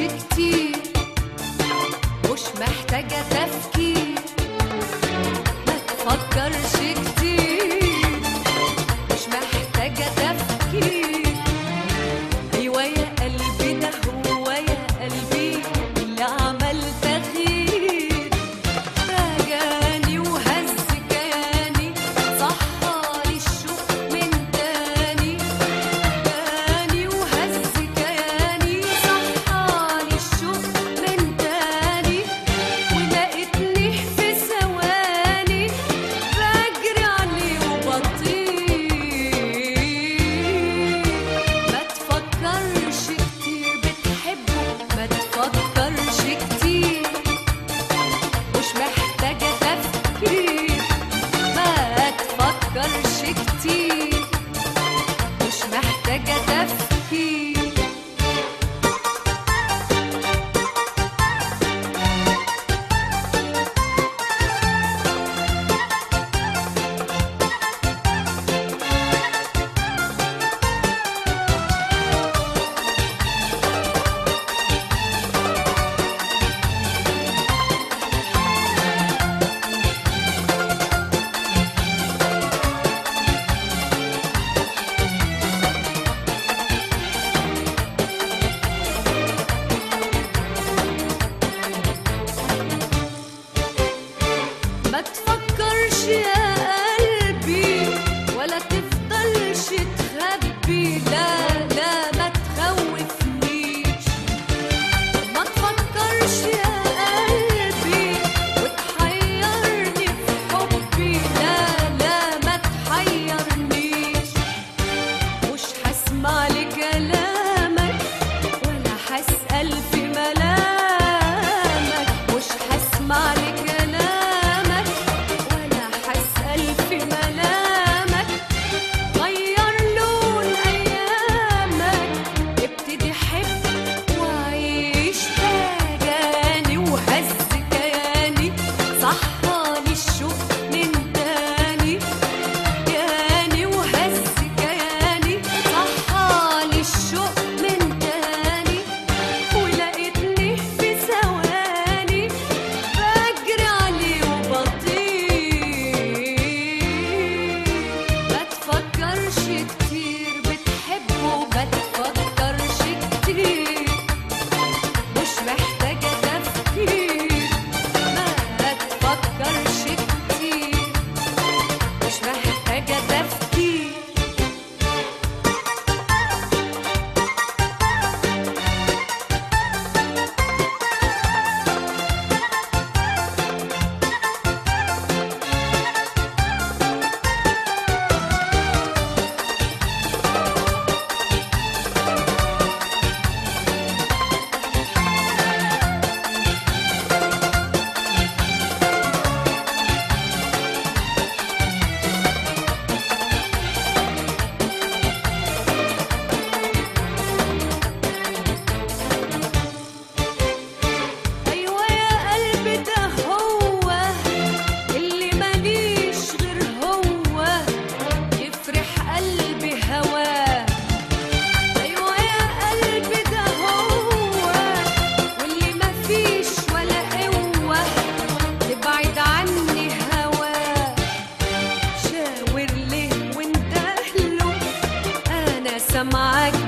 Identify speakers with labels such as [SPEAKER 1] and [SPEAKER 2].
[SPEAKER 1] كتير مش محتاجة تفكير ما تفكرش كتير مش محتاجة تفكير أيوة يا قلبي ده هو يا قلبي اللي عمل تغيير راجعني وهز كياني صحالي الشوق من تاني راجعني وهز كياني صحالي الشوق من تاني ولقيتني في ثواني بجري عليه وبطير ما تفكرش كتير بتحبه ما تفكرش كتير مش محتاجة تفكير ما تفكرش كتير مش محتاجة تفكير ما تفكرش يا قلبي ولا تفضلش تخبي لا لا ما تخوفنيش ما تفكرش يا قلبي وتحيرني في حبي لا لا ما تحيرنيش مش هسمع لكلامك ولا هسأل في ملامك مش هسمع لكلامك ولا هسأل في ملامك غير لون أيامك ابتدي حب وعيش تاني وهز كياني صحالي الشوق من تاني كياني وهز كياني صحالي الشوق من تاني ولقيتني في ثواني بجري عليه وبطير ما تفكرش كتير بتحبه ما تفكرش كتير مش محتاجة تفكير ما تفكرش كتير مش محتاجة تفكير أيوة يا قلبي ده هو اللي ماليش غير هو يفرح قلبي هواه أيوة يا قلبي ده هو واللي مفيش ولا قوة تبعد عني هواه شاور ليه وانتهله أنا سامعاك